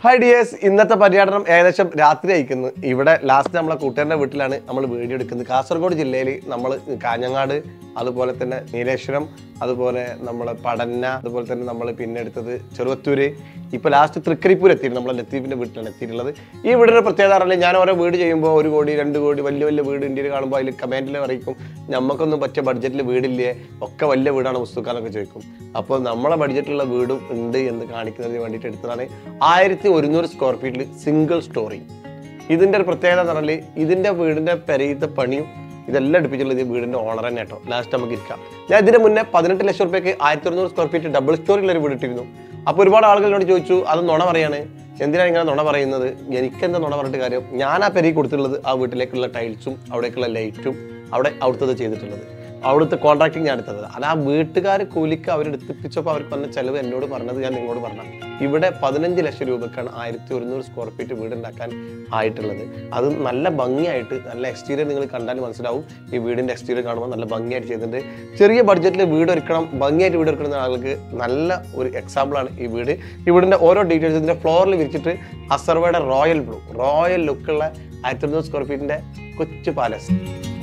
Hi dears ഇന്നത്തെ പര്യടനം ഏകദേശം രാത്രി അയക്കുന്നു ഇവിടെ ലാസ്റ്റ് നമ്മളെ കൂട്ടുകാരൻ്റെ വീട്ടിലാണ് നമ്മൾ വീഡിയോ എടുക്കുന്നത് കാസർഗോഡ് ജില്ലയിൽ നമ്മൾ കാഞ്ഞങ്ങാട് അതുപോലെ തന്നെ നീലേശ്വരം അതുപോലെ നമ്മൾ പടന്ന അതുപോലെ തന്നെ നമ്മൾ പിന്നെ എടുത്തത് ചെറുവത്തൂര് ഇപ്പൊ ലാസ്റ്റ് തൃക്കരിപ്പൂർ എത്തിയിട്ട് നമ്മളെ ലത്തീഫിന്റെ വീട്ടിലാണ് എത്തിയിട്ടുള്ളത് ഈ വീടിന്റെ പ്രത്യേകത പറഞ്ഞാൽ ഞാൻ ഓരോ വീട് ചെയ്യുമ്പോൾ ഒരു കോടി രണ്ട് കോടി വലിയ വലിയ വീട് ഇന്ത്യയിൽ കാണുമ്പോൾ അതിൽ കമന്റിൽ പറയിക്കും നമുക്കൊന്നും പറ്റിയ ബഡ്ജറ്റിൽ വീടില്ലേ ഒക്കെ വലിയ വീടാണ് പുസ്തക്കാനൊക്കെ ചോദിക്കും അപ്പോൾ നമ്മളെ ബഡ്ജറ്റിലുള്ള വീടും ഉണ്ട് എന്ന് കാണിക്കുന്നതിന് വേണ്ടിയിട്ട് എടുത്തതാണ് ആയിരത്തി ഒരുന്നൂറ് സ്ക്വയർ ഫീറ്റിൽ സിംഗിൾ സ്റ്റോറി ഇതിന്റെ ഒരു പ്രത്യേകത എന്ന് പറഞ്ഞാൽ ഇതിന്റെ വീടിന്റെ പെരയത്തെ പണിയും ഇതെല്ലാം എടുപ്പിച്ചുള്ളത് ഈ വീടിന്റെ ഓണർ തന്നെ കേട്ടോ ലാസ്റ്റ് നമുക്ക് ഇരിക്കാം ഞാൻ ഇതിന്റെ മുന്നേ പതിനെട്ട് ലക്ഷം റുപ്യക്ക് ആയിരത്തി ഒരുന്നൂറ് സ്ക്വയർ ഫീറ്റ് ഡബിൾ സ്റ്റോറിയുള്ള ഒരു വീട് ഇട്ടിരുന്നു അപ്പോൾ ഒരുപാട് ആളുകൾ എന്നോട് ചോദിച്ചു അത് നുണ പറയാണ് എന്തിനാണ് ഇങ്ങനെ നുണ പറയുന്നത് എനിക്കെന്താ നുണ പറഞ്ഞിട്ട് കാര്യം ഞാൻ ആ പെരയിൽ കൊടുത്തിട്ടുള്ളത് ആ വീട്ടിലേക്കുള്ള ടൈൽസും അവിടേക്കുള്ള ലൈറ്റും അവിടെ അവിടുത്തത് ചെയ്തിട്ടുള്ളത് അവിടുത്തെ കോൺട്രാക്ടിങ് ഞാൻ എടുത്തത് അല്ല ആ വീട്ടുകാർ കൂലിക്ക് അവരെടുത്തിപ്പിച്ചപ്പോൾ അവർക്ക് വന്ന ചെലവ് എന്നോട് പറഞ്ഞത് ഞാൻ നിങ്ങളോട് പറഞ്ഞ ഇവിടെ പതിനഞ്ച് ലക്ഷം രൂപക്കാണ് ആയിരത്തി ഒരുന്നൂറ് സ്ക്വയർ ഫീറ്റ് വീട് ഉണ്ടാക്കാൻ ആയിട്ടുള്ളത് അത് നല്ല ഭംഗിയായിട്ട് നല്ല എക്സ്റ്റീരിയർ നിങ്ങൾ കണ്ടാൽ മനസ്സിലാവും ഈ വീടിന്റെ എക്സ്റ്റീരിയർ കാണുമ്പോൾ നല്ല ഭംഗിയായിട്ട് ചെയ്തിട്ടുണ്ട് ചെറിയ ബഡ്ജറ്റിൽ വീട് ഒരുക്കണം ഭംഗിയായിട്ട് വീട് ഒരുക്കുന്ന ആൾക്ക് നല്ല ഒരു എക്സാമ്പിളാണ് ഈ വീട് ഈ വീടിന്റെ ഓരോ ഡീറ്റെയിൽസ് ഇതിന്റെ ഫ്ലോറിൽ വിരിച്ചിട്ട് അസർവയുടെ റോയൽ ബ്ലൂ റോയൽ ലുക്കുള്ള ആയിരത്തി ഒരുന്നൂറ് സ്ക്വയർ ഫീറ്റിന്റെ കൊച്ചു പാലസ്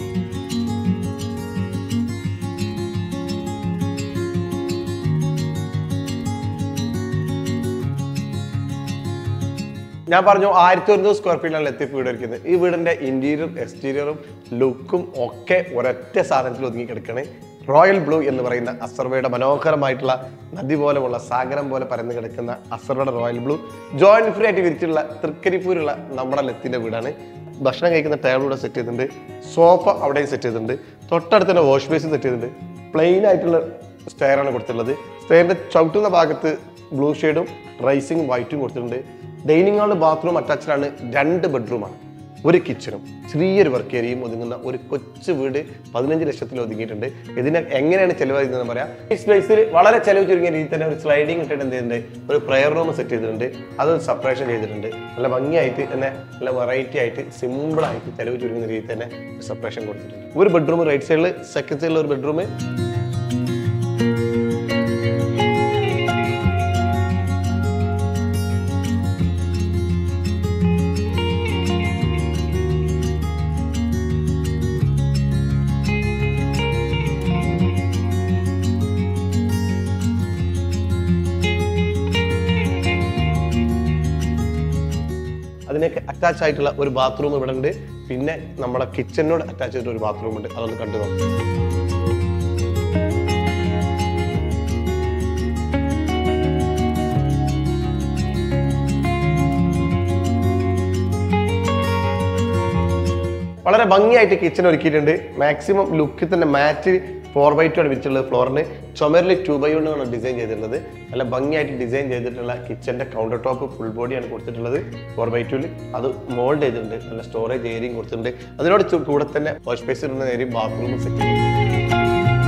ഞാൻ പറഞ്ഞു ആയിരത്തി ഒരുന്നൂറ് സ്ക്വയർ ഫീറ്റിലാണ് ലത്തീഫ് വീട് ഒരുക്കുന്നത് ഈ വീടിന്റെ ഇന്റീരിയറും എക്സ്റ്റീരിയറും ലുക്കും ഒക്കെ ഒരൊറ്റ സാധനത്തിൽ ഒതുങ്ങി കിടക്കണേ റോയൽ ബ്ലൂ എന്ന് പറയുന്ന അസർവയുടെ മനോഹരമായിട്ടുള്ള നദി പോലെയുള്ള സാഗരം പോലെ പരന്നു കിടക്കുന്ന അസർവയുടെ റോയൽ ബ്ലൂ ജോയിന്റ് ഫ്രീ ആയിട്ട് വിരിച്ചുള്ള തൃക്കരിപ്പൂരുള്ള നമ്മുടെ ലത്തിന്റെ വീടാണ് ഭക്ഷണം കഴിക്കുന്ന ടേബിൾ ഇവിടെ സെറ്റ് ചെയ്തിട്ടുണ്ട് സോഫ അവിടെയും സെറ്റ് ചെയ്തിട്ടുണ്ട് തൊട്ടടുത്ത് തന്നെ വാഷ് ബേസിൻ സെറ്റ് ചെയ്തിട്ടുണ്ട് പ്ലെയിൻ ആയിട്ടുള്ള സ്റ്റെയറാണ് കൊടുത്തിട്ടുള്ളത് സ്റ്റെയറിന്റെ ചവിട്ടുന്ന ഭാഗത്ത് ബ്ലൂ ഷെയ്ഡും റൈസിങ് വൈറ്റും കൊടുത്തിട്ടുണ്ട് ഡൈനിങ് ഹാളിൽ ബാത്റൂം അറ്റാച്ച്ഡാണ് രണ്ട് ബെഡ്റൂമാണ് ഒരു കിച്ചണും ചെറിയൊരു വർക്ക് ഏരിയയും ഒതുങ്ങുന്ന ഒരു കൊച്ചു വീട് പതിനഞ്ച് ലക്ഷത്തിൽ ഒതുങ്ങിയിട്ടുണ്ട് ഇതിന് എങ്ങനെയാണ് ചെലവഴിക്കുന്നത് പറയാം ഈ സ്പേസിൽ വളരെ ചെലവ് ചുരുങ്ങിയ രീതിയിൽ തന്നെ ഒരു സ്ലൈഡിങ് ഇട്ടിട്ട് എന്ത് ചെയ്യുന്നുണ്ട് ഒരു പ്രയർ റൂം സെറ്റ് ചെയ്തിട്ടുണ്ട് അത് സെപ്പറേഷൻ ചെയ്തിട്ടുണ്ട് നല്ല ഭംഗിയായിട്ട് തന്നെ നല്ല വെറൈറ്റി ആയിട്ട് സിമ്പിൾ ആയിട്ട് ചെലവ് ചുരുങ്ങുന്ന രീതിയിൽ തന്നെ സെപ്പറേഷൻ കൊടുത്തിട്ടുണ്ട് ഒരു ബെഡ്റൂം റൈറ്റ് സൈഡിൽ സെക്കൻഡ് സൈഡിൽ ഒരു ബെഡ്റൂം അതിനൊക്കെ അറ്റാച്ച് ആയിട്ടുള്ള ഒരു ബാത്റൂം ഇവിടെ ഉണ്ട് പിന്നെ നമ്മുടെ കിച്ചണിനോട് അറ്റാച്ച് ചെയ്തിട്ട് ഒരു ബാത്റൂം ഉണ്ട് അതൊന്ന് കണ്ടു നോക്കാം വളരെ ഭംഗിയായിട്ട് കിച്ചൺ ഒരുക്കിയിട്ടുണ്ട് മാക്സിമം ലുക്കിൽ തന്നെ മാറ്റ് ഫോർ ബൈ ടു ആണ് വിരിച്ചിട്ടുള്ളത് ഫ്ലോറിന് ചുമരിൽ ടു ബൈ ആണ് ഡിസൈൻ ചെയ്തിട്ടുള്ളത് നല്ല ഭംഗിയായിട്ട് ഡിസൈൻ ചെയ്തിട്ടുള്ള കിച്ചന്റെ കൗണ്ടർ ടോപ്പ് ഫുൾ ബോഡിയാണ് കൊടുത്തിട്ടുള്ളത് ഫോർ ബൈ ടുവിൽ അത് മോൾഡ് ചെയ്തിട്ടുണ്ട് നല്ല സ്റ്റോറേജ് ഏരിയയും കൊടുത്തിട്ടുണ്ട് അതിനോട് ചു- കൂടെ തന്നെ വാഷ് സ്പേസ് ഇടുന്ന ഏരിയ ബാത്റൂം സെറ്റ് ചെയ്തിട്ടുണ്ട്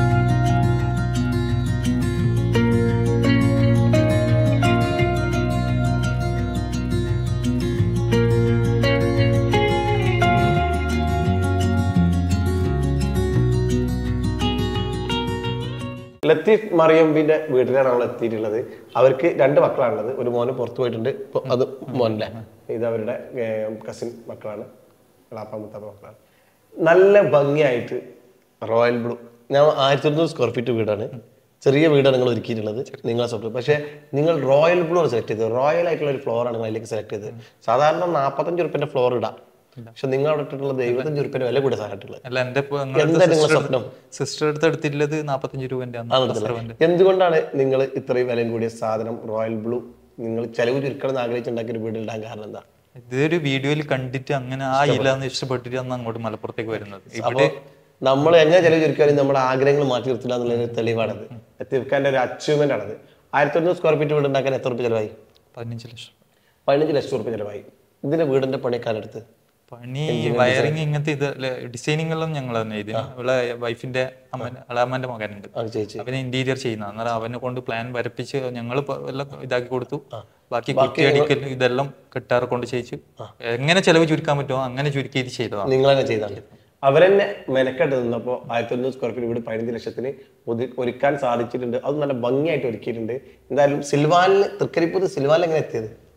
ലത്തീഫ് മറിയമ്പിന്റെ വീട്ടിലാണ് നമ്മൾ എത്തിയിട്ടുള്ളത് അവർക്ക് രണ്ട് മക്കളാണുള്ളത് ഒരു മോന് പുറത്തു പോയിട്ടുണ്ട് ഇപ്പൊ അത് മോനല്ലേ ഇത് അവരുടെ കസിൻ മക്കളാണ് എളാപ്പ മുത്താപ്പ മക്കളാണ് നല്ല ഭംഗിയായിട്ട് റോയൽ ബ്ലൂ ഞാൻ ആയിരത്തി ഒരുന്നൂറ് സ്ക്വയർ ഫീറ്റ് വീടാണ് ചെറിയ വീടാണ് നിങ്ങൾ ഒരുക്കിയിട്ടുള്ളത് നിങ്ങളെ സ്വപ്നം പക്ഷേ നിങ്ങൾ റോയൽ ബ്ലൂ ആണ് സെലക്ട് ചെയ്തത് റോയൽ ആയിട്ടുള്ള ഒരു ഫ്ലോർ ആണ് നിങ്ങൾ അതിലേക്ക് സെലക്ട് ചെയ്തത് സാധാരണ നാൽപ്പത്തഞ്ച് റുപ്യന്റെ ഫ്ലോർ ഇടാം പക്ഷെ നിങ്ങൾ അവിടെ ഇട്ടിട്ടുള്ളത് എഴുപത്തഞ്ച് റുപ്യന്റെ വില കൂടിയ സാധനം ഇട്ടുള്ളത് അല്ല എന്റെ എന്താ നിങ്ങളെ സ്വപ്നം സിസ്റ്റർ അടുത്ത് എടുത്തിട്ടുള്ളത് നാപ്പത്തഞ്ച് രൂപന്റെ ആണ് അസർവന്റെ. എന്തുകൊണ്ടാണ് നിങ്ങൾ ഇത്രയും വില കൂടിയ സാധനം റോയൽ ബ്ലൂ നിങ്ങൾ ചെലവ് ചുരുക്കണം എന്ന് ആഗ്രഹിച്ചുണ്ടാക്കിയ ഒരു വീട് ഇടാൻ കാരണം എന്താ ഇതൊരു വീഡിയോയിൽ കണ്ടിട്ട് അങ്ങനെ ആ ഇല്ല എന്ന് ഇഷ്ടപ്പെട്ടിട്ട് അന്ന് അങ്ങോട്ട് മലപ്പുറത്തേക്ക് വരുന്നത് അപ്പൊ ഇവിടെ നമ്മൾ എങ്ങനെ ചെലവ് ചുരുക്കാനും നമ്മുടെ ആഗ്രഹങ്ങൾ മാറ്റി നിർത്തില്ല എന്നുള്ള ഒരു തെളിവാണത് എത്തിവെക്കാൻ്റെ ഒരു അച്ചീവ്മെന്റ് ആണത് ആയിരത്തി ഒരുന്നൂറ് സ്ക്വയർ ഫീറ്റ് വീട് ഉണ്ടാക്കാൻ എത്ര റുപ്യ ചെലവായി പതിനഞ്ച് ലക്ഷം പതിനഞ്ച് ലക്ഷം റുപ്യ ചെലവായി ഇതിന്റെ വീടിന്റെ പണിക്കാരെടുത്ത് പണി വയറിങ് ഇങ്ങനത്തെ ഇത് ഡിസൈനിങ് എല്ലാം ഞങ്ങൾ തന്നെ ഇതിന് ഇവിടെ വൈഫിന്റെ അമ്മ അളാമ്മന്റെ മകനുണ്ട് അത് ചേച്ചി അവന് ഇന്റീരിയർ ചെയ്യുന്ന അന്നേരം അവനെ കൊണ്ട് പ്ലാൻ വരപ്പിച്ച് ഞങ്ങൾ എല്ലാം ഇതാക്കി കൊടുത്തു ബാക്കി കുറ്റിയടിക്കൽ ഇതെല്ലാം കെട്ടാറ് കൊണ്ട് ചെയ്യിച്ചു എങ്ങനെ ചെലവ് ചുരുക്കാൻ പറ്റുമോ അങ്ങനെ ചുരുക്കി ഇത് ചെയ്തതാണ് നിങ്ങൾ തന്നെ ചെയ്താണ് അവരെന്നെ മെനക്കെട്ട് നിന്നപ്പോൾ ആയിരത്തി ഒന്നൂറ് സ്ക്വയർ ഫീറ്റ് വീട് പതിനഞ്ച് ലക്ഷത്തിന് ഒതു- ഒരുക്കാൻ സാധിച്ചിട്ടുണ്ട് അത് നല്ല ഭംഗിയായിട്ട് ഒരുക്കിയിട്ടുണ്ട് എന്തായാലും സിൽവാനിൽ തൃക്കരിപ്പൂർ സിൽവാനിൽ എങ്ങനെ എത്തിയത്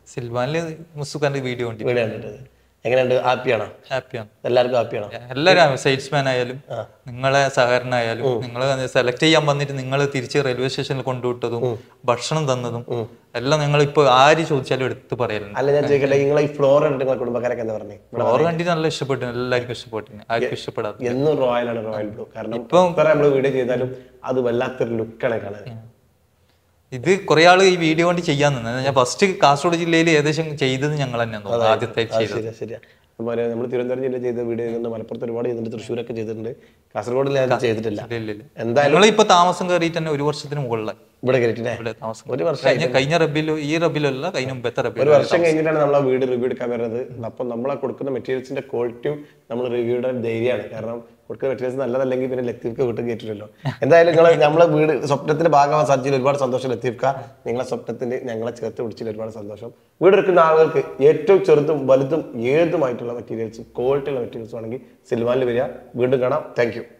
സിൽവാനില് മുസുഖാന്റെ വീഡിയോ ഉണ്ട് വീഡിയോ കണ്ടിട്ട് എങ്ങനെയുണ്ട് ഹാപ്പിയാണോ ഹാപ്പിയാണ് എല്ലാവർക്കും ഹാപ്പിയാണോ എല്ലാവരും സെയിൽസ്മാൻ ആയാലും നിങ്ങളെ സഹകരണമായാലും നിങ്ങൾ സെലക്ട് ചെയ്യാൻ വന്നിട്ട് നിങ്ങൾ തിരിച്ച് റെയിൽവേ സ്റ്റേഷനിൽ കൊണ്ടുവിട്ടതും ഭക്ഷണം തന്നതും എല്ലാം നിങ്ങൾ ഇപ്പൊ ആര് ചോദിച്ചാലും എടുത്ത് പറയലുണ്ട് അല്ല ഞാൻ ചോദിക്കട്ടെ നിങ്ങളെ ഈ ഫ്ലോർ കണ്ടിട്ട് നിങ്ങളെ കുടുംബക്കാരൊക്കെ എന്താ പറഞ്ഞേ ഫ്ലോർ കണ്ടിട്ട് നല്ല ഇഷ്ടപ്പെട്ടു എല്ലാവർക്കും ഇഷ്ടപ്പെട്ടു ആർക്കും ഇഷ്ടപ്പെടാതെ എന്നും റോയലാണ് റോയൽ ബ്ലൂ കാരണം ഇപ്പൊ നമ്മൾ വീഡിയോ ചെയ്താലും അത് വല്ലാത്തൊരു ലുക്കാണ് കാണാൻ ഇത് കുറെ ആള് ഈ വീഡിയോ കൊണ്ട് ചെയ്യാൻ നിന്നത് ഞാൻ ഫസ്റ്റ് കാസർഗോഡ് ജില്ലയിൽ ഏകദേശം ചെയ്തത് ഞങ്ങൾ തന്നെ തോന്നുന്നു ആദ്യത്തെ ചെയ്തത് ശരിയാ ശരിയാ അതുപോലെ നമ്മൾ തിരുവനന്തപുരം ജില്ല ചെയ്ത വീഡിയോ ചെയ്തിട്ടുണ്ട് മലപ്പുറത്ത് ഒരുപാട് ചെയ്തിട്ടുണ്ട് തൃശ്ശൂരൊക്കെ ചെയ്തിട്ടുണ്ട് കാസർഗോഡിൽ ഞാൻ ചെയ്തിട്ടില്ല ഇല്ല, ഇല്ല. എന്തായാലും ഞങ്ങൾ ഇപ്പൊ താമസം കയറിയിട്ട് തന്നെ ഒരു വർഷത്തിന് മുകളിലായി ഇവിടെ കയറ്റിട്ടേ ഇവിടെ താമസം ഒരു വർഷം കഴിഞ്ഞ കഴിഞ്ഞ റബിലോ ഈ റബിലോ അല്ല കഴിഞ്ഞ മുമ്പത്തെ ഒരു റബിലോ വർഷം കഴിഞ്ഞിട്ടാണ് നമ്മൾ ആ വീട് റിവ്യൂ എടുക്കാൻ വരുന്നത് അപ്പം നമ്മളെ കൊടുക്കുന്ന മെറ്റീരിയൽസിന്റെ ക്വാളിറ്റിയും നമ്മൾ റിവ്യൂയുടെ ധൈര്യമാണ് കാരണം കൊടുക്കുന്ന മെറ്റീരിയൽസ് നല്ലതല്ലെങ്കിൽ പിന്നെ ലത്തീഫ്ക്ക് വീട്ടിൽ കയറ്റില്ലല്ലോ എന്തായാലും നിങ്ങൾ നമ്മളെ വീട് സ്വപ്നത്തിന്റെ ഭാഗമാകാൻ സാധിച്ചതിൽ ഒരുപാട് സന്തോഷം ലത്തീഫ്ക്ക നിങ്ങളെ സ്വപ്നത്തിന്റെ ഞങ്ങളെ ചേർത്ത് പിടിച്ചതിൽ ഒരുപാട് സന്തോഷം വീട് എടുക്കുന്ന ആളുകൾക്ക് ഏറ്റവും ചെറുതും വലുതും ഏതുമായിട്ടുള്ള മെറ്റീരിയൽസ് ക്വാളിറ്റി ഉള്ള മെറ്റീരിയൽസ് ആണെങ്കിൽ സിൽവാനിൽ വരിക വീണ്ടും കാണാം താങ്ക്